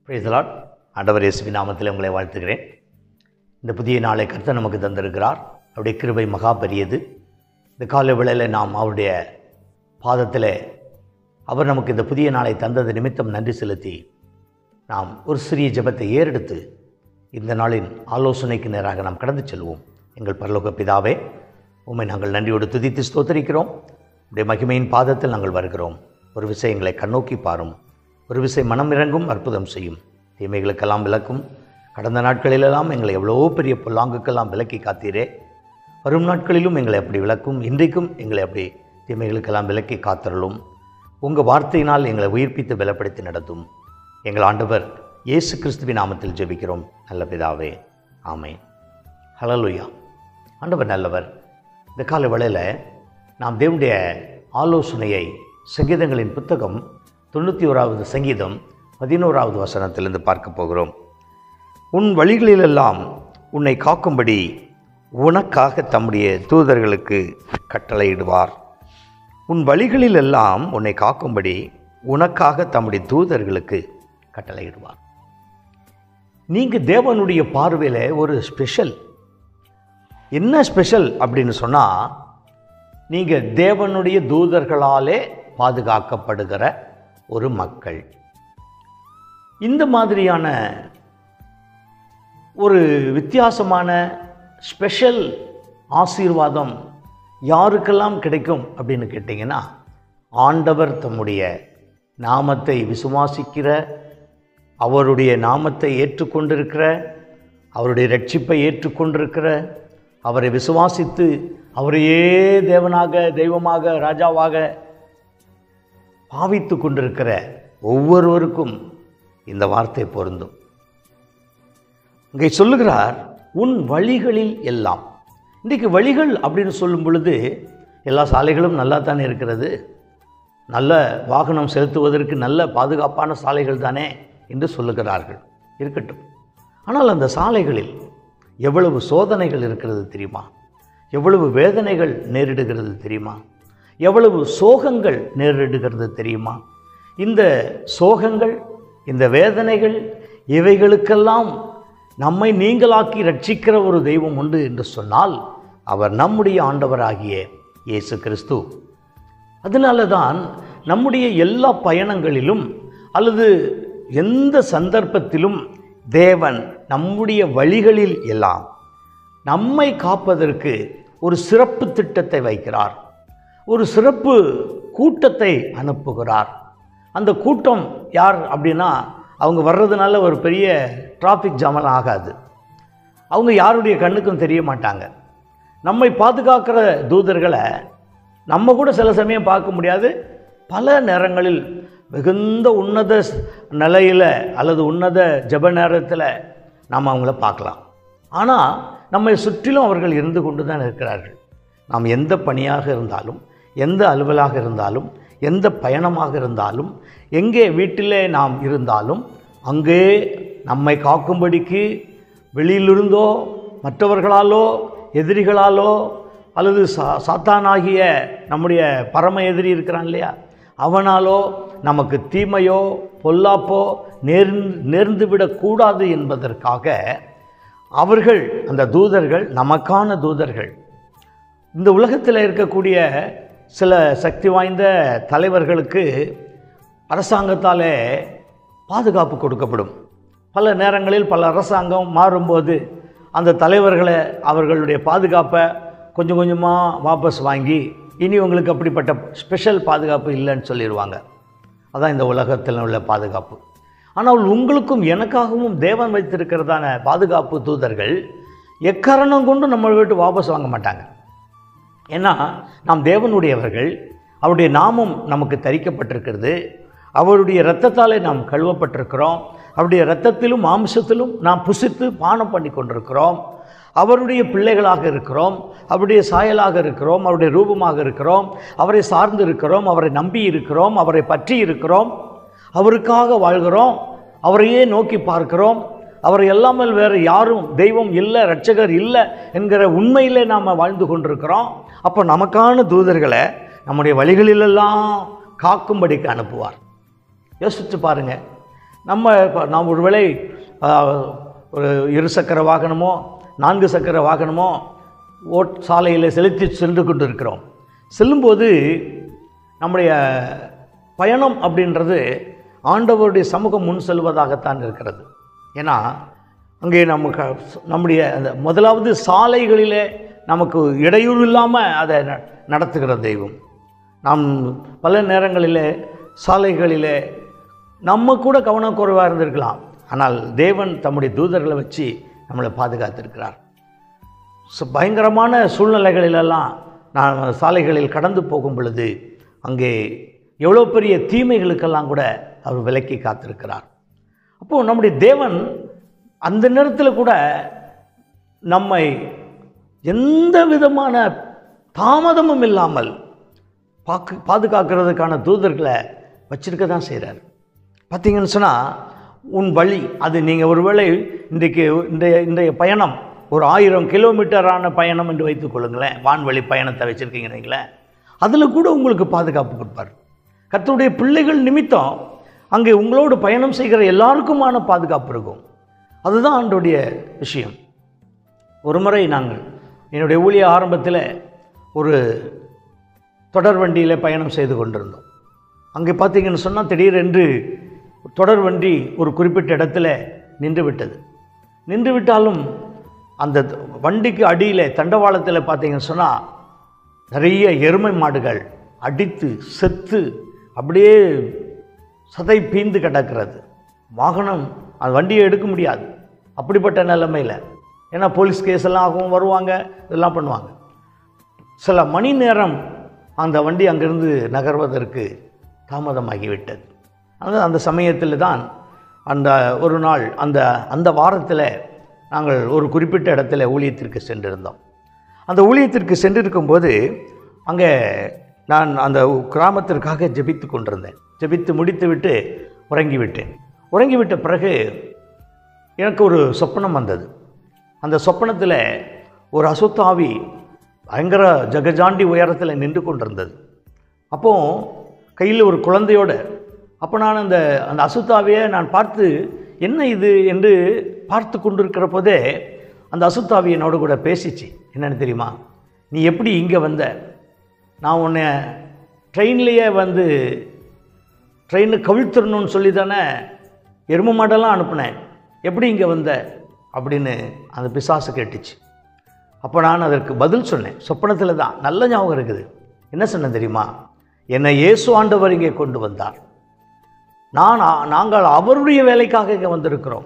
பிரைசலாட் ஆண்டவர் இயேசுவின் நாமத்தில் உங்களை வாழ்த்துகிறேன் இந்த புதிய நாளை கர்த்தர் நமக்கு தந்திருக்கிறார் அவருடைய கிருபை மகா பெரியது இந்த காலை வேளையில் நாம் அவருடைய பாதத்தில் அவர் நமக்கு இந்த புதிய நாளை தந்தது நிமித்தம் நன்றி செலுத்தி நாம் ஒரு சிறிய ஜெபத்தை ஏறெடுத்து இந்த நாளின் ஆலோசனைக்கு நேராக நாம் கடந்து செல்வோம் எங்கள் பரலோக பிதாவே உம்மை நாங்கள் நன்றியோடு துதித்து ஸ்தோத்தரிக்கிறோம் உடைய மகிமையின் பாதத்தில் நாங்கள் வருகிறோம் ஒரு விஷயங்களை கண்ணோக்கி பாரும் ஒரு விசை மனம் இறங்கும் அற்புதம் செய்யும் தீமைகளுக்கெல்லாம் விளக்கும் கடந்த நாட்களிலெல்லாம் எங்களை எவ்வளோ பெரிய பொல்லாங்குக்கெல்லாம் விலக்கி காத்தீரே வரும் நாட்களிலும் எங்களை அப்படி விளக்கும் இன்றைக்கும் எங்களை அப்படி தீமைகளுக்கெல்லாம் விலக்கி காத்தருளும் உங்கள் வார்த்தையினால் எங்களை உயிர்ப்பித்து பலப்படுத்தி நடத்தும் எங்கள் ஆண்டவர் இயேசு கிறிஸ்துவின் நாமத்தில் ஜெபிக்கிறோம் நல்ல பிதாவே ஆமென் ஹலலுயா ஆண்டவர் நல்லவர் இந்த கால வேளையில் நாம் தேவனுடைய ஆலோசனையை சங்கீதங்களின் புத்தகம் தொண்ணூற்றி ஓராவது சங்கீதம் பதினோராவது வசனத்திலிருந்து பார்க்க போகிறோம் உன் வழிகளிலெல்லாம் உன்னை காக்கும்படி உனக்காக தம்முடைய தூதர்களுக்கு கட்டளையிடுவார் உன் வழிகளிலெல்லாம் உன்னை காக்கும்படி உனக்காக தம்முடைய தூதர்களுக்கு கட்டளையிடுவார் நீங்கள் தேவனுடைய பார்வையில் ஒரு ஸ்பெஷல் என்ன ஸ்பெஷல் அப்படின்னு சொன்னால் நீங்கள் தேவனுடைய தூதர்களாலே பாதுகாக்கப்படுகிற ஒரு மக்கள் இந்த மாதிரியான ஒரு வித்தியாசமான ஸ்பெஷல் ஆசீர்வாதம் யாருக்கெல்லாம் கிடைக்கும் அப்படின்னு கேட்டிங்கன்னா ஆண்டவர் தம்முடைய நாமத்தை விசுவாசிக்கிற அவருடைய நாமத்தை ஏற்றுக்கொண்டிருக்கிற அவருடைய ரட்சிப்பை ஏற்றுக்கொண்டிருக்கிற அவரை விசுவாசித்து அவரையே தேவனாக தெய்வமாக ராஜாவாக பாவித்து கொண்டிருக்கிற ஒவ்வொருவருக்கும் இந்த வார்த்தை பொருந்தும் இங்கே சொல்லுகிறார் உன் வழிகளில் எல்லாம் இன்றைக்கு வழிகள் அப்படின்னு சொல்லும் பொழுது எல்லா சாலைகளும் நல்லா தானே இருக்கிறது நல்ல வாகனம் செலுத்துவதற்கு நல்ல பாதுகாப்பான சாலைகள் தானே என்று சொல்லுகிறார்கள் இருக்கட்டும் ஆனால் அந்த சாலைகளில் எவ்வளவு சோதனைகள் இருக்கிறது தெரியுமா எவ்வளவு வேதனைகள் நேரிடுகிறது தெரியுமா எவ்வளவு சோகங்கள் நேரிடுகிறது தெரியுமா இந்த சோகங்கள் இந்த வேதனைகள் இவைகளுக்கெல்லாம் நம்மை நீங்களாக்கி ரட்சிக்கிற ஒரு தெய்வம் உண்டு என்று சொன்னால் அவர் நம்முடைய ஆண்டவராகிய இயேசு கிறிஸ்து அதனால தான் நம்முடைய எல்லா பயணங்களிலும் அல்லது எந்த சந்தர்ப்பத்திலும் தேவன் நம்முடைய வழிகளில் எல்லாம் நம்மை காப்பதற்கு ஒரு சிறப்பு திட்டத்தை வைக்கிறார் ஒரு சிறப்பு கூட்டத்தை அனுப்புகிறார் அந்த கூட்டம் யார் அப்படின்னா அவங்க வர்றதுனால ஒரு பெரிய டிராஃபிக் ஜாமெல்லாம் ஆகாது அவங்க யாருடைய கண்ணுக்கும் தெரிய மாட்டாங்க நம்மை பாதுகாக்கிற தூதர்களை நம்ம கூட சில சமயம் பார்க்க முடியாது பல நேரங்களில் மிகுந்த உன்னத நிலையில் அல்லது உன்னத ஜப நேரத்தில் நாம் அவங்கள பார்க்கலாம் ஆனால் நம்மை சுற்றிலும் அவர்கள் இருந்து கொண்டு தான் இருக்கிறார்கள் நாம் எந்த பணியாக இருந்தாலும் எந்த அலுவலாக இருந்தாலும் எந்த பயணமாக இருந்தாலும் எங்கே வீட்டிலே நாம் இருந்தாலும் அங்கே நம்மை காக்கும்படிக்கு வெளியிலிருந்தோ மற்றவர்களாலோ எதிரிகளாலோ அல்லது சா சாத்தானாகிய நம்முடைய பரம எதிரி இருக்கிறான் இல்லையா அவனாலோ நமக்கு தீமையோ பொல்லாப்போ நேர்ந்து நேர்ந்து விடக்கூடாது என்பதற்காக அவர்கள் அந்த தூதர்கள் நமக்கான தூதர்கள் இந்த உலகத்தில் இருக்கக்கூடிய சில சக்தி வாய்ந்த தலைவர்களுக்கு அரசாங்கத்தாலே பாதுகாப்பு கொடுக்கப்படும் பல நேரங்களில் பல அரசாங்கம் மாறும்போது அந்த தலைவர்களை அவர்களுடைய பாதுகாப்பை கொஞ்சம் கொஞ்சமாக வாபஸ் வாங்கி இனி உங்களுக்கு அப்படிப்பட்ட ஸ்பெஷல் பாதுகாப்பு இல்லைன்னு சொல்லிடுவாங்க அதான் இந்த உலகத்தில் உள்ள பாதுகாப்பு ஆனால் உங்களுக்கும் எனக்காகவும் தேவன் வைத்திருக்கிறதான பாதுகாப்பு தூதர்கள் எக்காரணம் கொண்டு நம்ம விட்டு வாபஸ் வாங்க மாட்டாங்க ஏன்னா நாம் தேவனுடையவர்கள் அவருடைய நாமம் நமக்கு தரிக்கப்பட்டிருக்கிறது அவருடைய இரத்தத்தாலே நாம் கழுவப்பட்டிருக்கிறோம் அவருடைய இரத்தத்திலும் மாம்சத்திலும் நாம் புசித்து பானம் பண்ணி கொண்டிருக்கிறோம் அவருடைய பிள்ளைகளாக இருக்கிறோம் அவருடைய சாயலாக இருக்கிறோம் அவருடைய ரூபமாக இருக்கிறோம் அவரை சார்ந்து இருக்கிறோம் அவரை நம்பி இருக்கிறோம் அவரை பற்றி இருக்கிறோம் அவருக்காக வாழ்கிறோம் அவரையே நோக்கி பார்க்கிறோம் அவரை எல்லாமல் வேறு யாரும் தெய்வம் இல்லை ரட்சகர் இல்லை என்கிற உண்மையிலே நாம் வாழ்ந்து கொண்டிருக்கிறோம் அப்போ நமக்கான தூதர்களை நம்முடைய வழிகளிலெல்லாம் காக்கும்படிக்கு அனுப்புவார் யோசித்து பாருங்க நம்ம இப்போ நாம் ஒருவேளை ஆ, ஒரு இரு சக்கர வாகனமோ நான்கு சக்கர வாகனமோ ஓட் சாலையில் செலுத்தி சென்று கொண்டு இருக்கிறோம் செல்லும்போது நம்முடைய பயணம் அப்படின்றது ஆண்டவருடைய சமூகம் முன் செல்வதாகத்தான் இருக்கிறது ஏன்னா அங்கே நமக்கு நம்முடைய அந்த முதலாவது சாலைகளிலே நமக்கு இடையூறு இல்லாமல் அதை ந- நடத்துகிற தெய்வம் நாம் பல நேரங்களிலே சாலைகளிலே நம்ம கூட கவனக்குறைவாக இருந்திருக்கலாம் ஆனால் தேவன் தம்முடைய தூதர்களை வச்சு நம்மளை பாதுகாத்திருக்கிறார் ஸோ பயங்கரமான சூழ்நிலைகளிலெல்லாம் நான் சாலைகளில் கடந்து போகும் பொழுது அங்கே எவ்வளோ பெரிய தீமைகளுக்கெல்லாம் கூட அவர் விலக்கி காத்திருக்கிறார் அப்போது நம்முடைய தேவன் அந்த நேரத்தில் கூட நம்மை எந்த விதமான தாமதமும் இல்லாமல் பாக்கு பாதுகாக்கிறதுக்கான தூதர்களை வச்சிருக்க தான் செய்கிறார் பார்த்தீங்கன்னு சொன்னால் உன் வழி அது நீங்கள் ஒருவேளை இன்றைக்கு இன்றைய இன்றைய பயணம் ஒரு ஆயிரம் கிலோமீட்டரான பயணம் என்று வைத்துக் கொள்ளுங்களேன் வான்வழி பயணத்தை வச்சுருக்கீங்க நீங்களே அதில் கூட உங்களுக்கு பாதுகாப்பு கொடுப்பார் கர்த்தருடைய பிள்ளைகள் நிமித்தம் அங்கே உங்களோடு பயணம் செய்கிற எல்லாருக்குமான பாதுகாப்பு இருக்கும் அதுதான் ஆண்டுடைய விஷயம் ஒரு முறை நாங்கள் என்னுடைய ஊழிய ஆரம்பத்தில் ஒரு தொடர் வண்டியில் பயணம் செய்து கொண்டிருந்தோம் அங்கே பார்த்தீங்கன்னு சொன்னால் திடீரென்று தொடர் வண்டி ஒரு குறிப்பிட்ட இடத்துல நின்று விட்டது நின்று விட்டாலும் அந்த வண்டிக்கு அடியில் தண்டவாளத்தில் பார்த்தீங்கன்னு சொன்னால் நிறைய எருமை மாடுகள் அடித்து செத்து அப்படியே சதை பீந்து கிடக்கிறது வாகனம் அந்த வண்டியை எடுக்க முடியாது அப்படிப்பட்ட நிலைமையில் ஏன்னா போலீஸ் கேஸ் எல்லாம் ஆகும் வருவாங்க இதெல்லாம் பண்ணுவாங்க சில மணி நேரம் அந்த வண்டி அங்கிருந்து நகர்வதற்கு தாமதமாகிவிட்டது அது அந்த சமயத்தில் தான் அந்த ஒரு நாள் அந்த அந்த வாரத்தில் நாங்கள் ஒரு குறிப்பிட்ட இடத்துல ஊழியத்திற்கு சென்றிருந்தோம் அந்த ஊழியத்திற்கு சென்றிருக்கும்போது அங்கே நான் அந்த கிராமத்திற்காக ஜெபித்து கொண்டிருந்தேன் ஜெபித்து முடித்துவிட்டு உறங்கிவிட்டேன் உறங்கிவிட்ட பிறகு எனக்கு ஒரு சொப்பனம் வந்தது அந்த சொப்பனத்தில் ஒரு அசுத்தாவி பயங்கர ஜகஜாண்டி உயரத்தில் நின்று கொண்டிருந்தது அப்போ கையில் ஒரு குழந்தையோட அப்போ நான் அந்த அந்த அசுத்தாவியை நான் பார்த்து என்ன இது என்று பார்த்து கொண்டிருக்கிற போதே அந்த அசுத்தாவி என்னோட கூட பேசிச்சு என்னன்னு தெரியுமா நீ எப்படி இங்கே வந்த நான் உன்னை ட்ரெயின்லேயே வந்து ட்ரெயினை கவிழ்த்துடணும்னு சொல்லி தானே எரும மாடெல்லாம் அனுப்புனேன் எப்படி இங்கே வந்த அப்படின்னு அந்த பிசாசு கேட்டுச்சு அப்போ நான் அதற்கு பதில் சொன்னேன் சொப்பனத்தில் தான் நல்ல ஞாபகம் இருக்குது என்ன சொன்னேன் தெரியுமா என்னை இயேசு ஆண்டவர் இங்கே கொண்டு வந்தார் நான் ஆ- நாங்கள் அவருடைய வேலைக்காக இங்கே வந்திருக்கிறோம்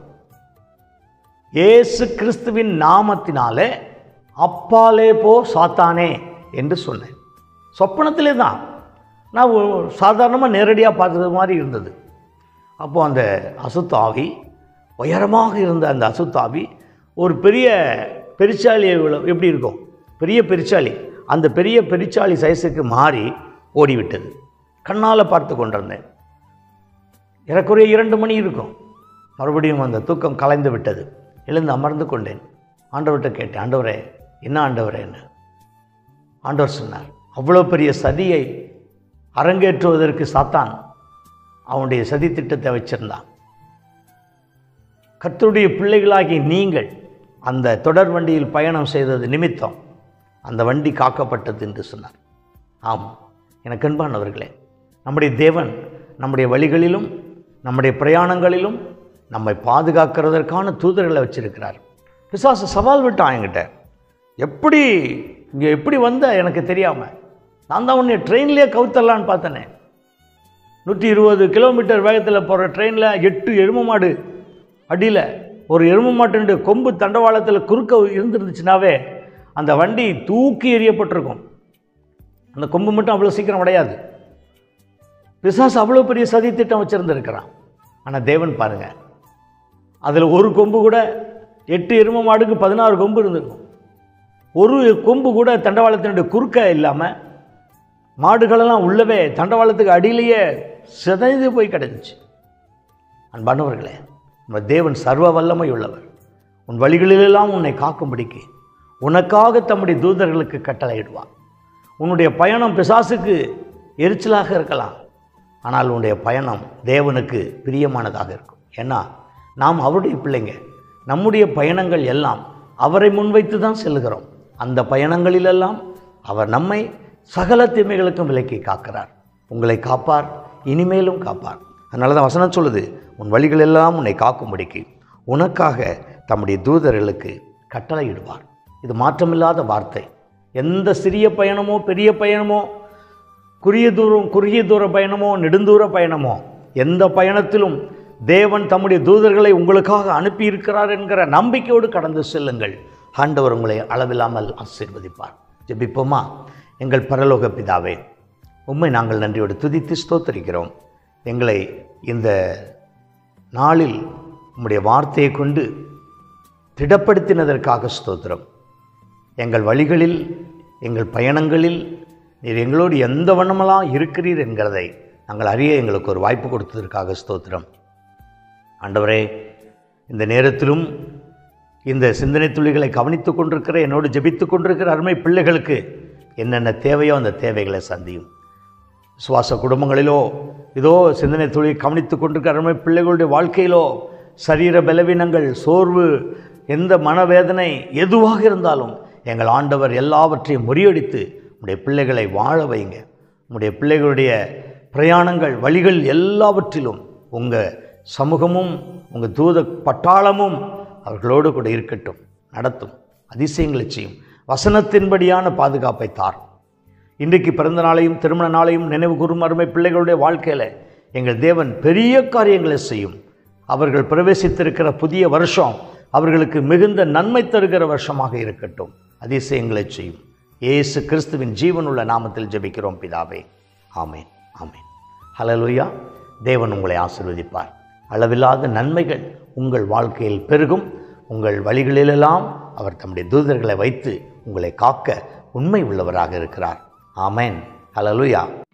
இயேசு கிறிஸ்துவின் நாமத்தினாலே அப்பாலே போ சாத்தானே என்று சொன்னேன் சொப்பனத்திலே தான் நான் சாதாரணமாக நேரடியாக பார்த்தது மாதிரி இருந்தது அப்போது அந்த அசுத்தாவி உயரமாக இருந்த அந்த அசுத்தாவி ஒரு பெரிய பெருச்சாளி எவ்வளவு- எப்படி இருக்கும் பெரிய பெருச்சாளி அந்த பெரிய பெருச்சாளி சைஸுக்கு மாறி ஓடிவிட்டது கண்ணால் பார்த்து கொண்டிருந்தேன் ஏறக்குறைய இரண்டு மணி இருக்கும் மறுபடியும் அந்த தூக்கம் கலைந்து விட்டது எழுந்து அமர்ந்து கொண்டேன் ஆண்டவர்கிட்ட கேட்டேன் ஆண்டவரே என்ன ஆண்டவரே என்ன ஆண்டவர் சொன்னார் அவ்வளோ பெரிய சதியை அரங்கேற்றுவதற்கு சாத்தான் அவனுடைய சதி திட்டத்தை வச்சிருந்தான் கர்த்தருடைய பிள்ளைகளாகி நீங்கள் அந்த தொடர் வண்டியில் பயணம் செய்தது நிமித்தம் அந்த வண்டி காக்கப்பட்டது என்று சொன்னார் ஆம் எனக்கு அன்பானவர்களே நம்முடைய தேவன் நம்முடைய வழிகளிலும் நம்முடைய பிரயாணங்களிலும் நம்மை பாதுகாக்கிறதற்கான தூதர்களை வச்சிருக்கிறார் பிசாசு சவால் விட்டான் என்கிட்ட எப்படி இங்கே எப்படி வந்த எனக்கு தெரியாமல் நான் தான் உன்னை ட்ரெயின்லேயே கவுத்தரலான்னு பார்த்தனே நூற்றி இருபது கிலோமீட்டர் வேகத்தில் போகிற ட்ரெயினில் எட்டு எரும மாடு அடியில் ஒரு எரும மாட்டுடைய கொம்பு தண்டவாளத்தில் குறுக்க இருந்துருந்துச்சுனாவே அந்த வண்டி தூக்கி எறியப்பட்டிருக்கும் அந்த கொம்பு மட்டும் அவ்வளோ சீக்கிரம் உடையாது பிசாசு அவ்வளோ பெரிய சதி திட்டம் வச்சுருந்துருக்கிறான் ஆனால் தேவன் பாருங்க அதில் ஒரு கொம்பு கூட எட்டு எரும மாடுக்கு பதினாறு கொம்பு இருந்திருக்கும் ஒரு கொம்பு கூட தண்டவாளத்தினுடைய குறுக்க இல்லாமல் மாடுகளெல்லாம் உள்ளவே தண்டவாளத்துக்கு அடியிலேயே சிதைந்து போய் கிடந்துச்சு அன்பானவர்களே நம்ம தேவன் சர்வ வல்லமை உள்ளவர் உன் வழிகளிலெல்லாம் உன்னை காக்கும்படிக்கு உனக்காக தம்முடைய தூதர்களுக்கு கட்டளையிடுவார் உன்னுடைய பயணம் பிசாசுக்கு எரிச்சலாக இருக்கலாம் ஆனால் உன்னுடைய பயணம் தேவனுக்கு பிரியமானதாக இருக்கும் ஏன்னா நாம் அவருடைய பிள்ளைங்க நம்முடைய பயணங்கள் எல்லாம் அவரை முன்வைத்து தான் செல்கிறோம் அந்த பயணங்களிலெல்லாம் அவர் நம்மை சகல தீமைகளுக்கும் விலக்கி காக்கிறார் உங்களை காப்பார் இனிமேலும் காப்பார் அதனால தான் வசனம் சொல்லுது உன் வழிகளெல்லாம் உன்னை காக்கும்படிக்கு உனக்காக தம்முடைய தூதர்களுக்கு கட்டளையிடுவார் இது மாற்றமில்லாத வார்த்தை எந்த சிறிய பயணமோ பெரிய பயணமோ குறுகிய தூரம் குறுகிய தூர பயணமோ நெடுந்தூர பயணமோ எந்த பயணத்திலும் தேவன் தம்முடைய தூதர்களை உங்களுக்காக அனுப்பியிருக்கிறார் என்கிற நம்பிக்கையோடு கடந்து செல்லுங்கள் ஆண்டவர் உங்களை அளவில்லாமல் ஆசீர்வதிப்பார் ஜெபிப்போமா எங்கள் பரலோக பிதாவே உம்மை நாங்கள் நன்றியோடு துதித்து ஸ்தோத்தரிக்கிறோம் எங்களை இந்த நாளில் உம்முடைய வார்த்தையை கொண்டு திடப்படுத்தினதற்காக ஸ்தோத்திரம் எங்கள் வழிகளில் எங்கள் பயணங்களில் நீர் எங்களோடு எந்த வண்ணமெல்லாம் இருக்கிறீர் என்கிறதை நாங்கள் அறிய எங்களுக்கு ஒரு வாய்ப்பு கொடுத்ததற்காக ஸ்தோத்திரம் ஆண்டவரே இந்த நேரத்திலும் இந்த சிந்தனை துளிகளை கவனித்துக் கொண்டிருக்கிற என்னோடு ஜெபித்து கொண்டிருக்கிற அருமை பிள்ளைகளுக்கு என்னென்ன தேவையோ அந்த தேவைகளை சந்தியும் சுவாச குடும்பங்களிலோ இதோ சிந்தனை தொழில் கவனித்து கொண்டிருக்கிற அருமை பிள்ளைகளுடைய வாழ்க்கையிலோ சரீர பலவீனங்கள் சோர்வு எந்த மனவேதனை எதுவாக இருந்தாலும் எங்கள் ஆண்டவர் எல்லாவற்றையும் முறியடித்து உடைய பிள்ளைகளை வாழ வைங்க உடைய பிள்ளைகளுடைய பிரயாணங்கள் வழிகள் எல்லாவற்றிலும் உங்கள் சமூகமும் உங்கள் தூத பட்டாளமும் அவர்களோடு கூட இருக்கட்டும் நடத்தும் அதிசயங்களை செய்யும் வசனத்தின்படியான பாதுகாப்பை தாரும் இன்றைக்கு பிறந்த நாளையும் திருமண நாளையும் நினைவு கூறும் அருமை பிள்ளைகளுடைய வாழ்க்கையில் எங்கள் தேவன் பெரிய காரியங்களை செய்யும் அவர்கள் பிரவேசித்திருக்கிற புதிய வருஷம் அவர்களுக்கு மிகுந்த நன்மை தருகிற வருஷமாக இருக்கட்டும் அதிசயங்களை செய்யும் இயேசு கிறிஸ்துவின் ஜீவனுள்ள நாமத்தில் ஜெபிக்கிறோம் பிதாவே ஆமேன் ஆமேன் ஹலலுயா தேவன் உங்களை ஆசிர்வதிப்பார் அளவில்லாத நன்மைகள் உங்கள் வாழ்க்கையில் பெருகும் உங்கள் வழிகளிலெல்லாம் அவர் தம்முடைய தூதர்களை வைத்து உங்களை காக்க உண்மை உள்ளவராக இருக்கிறார் ஆமேன் ஹலலுயா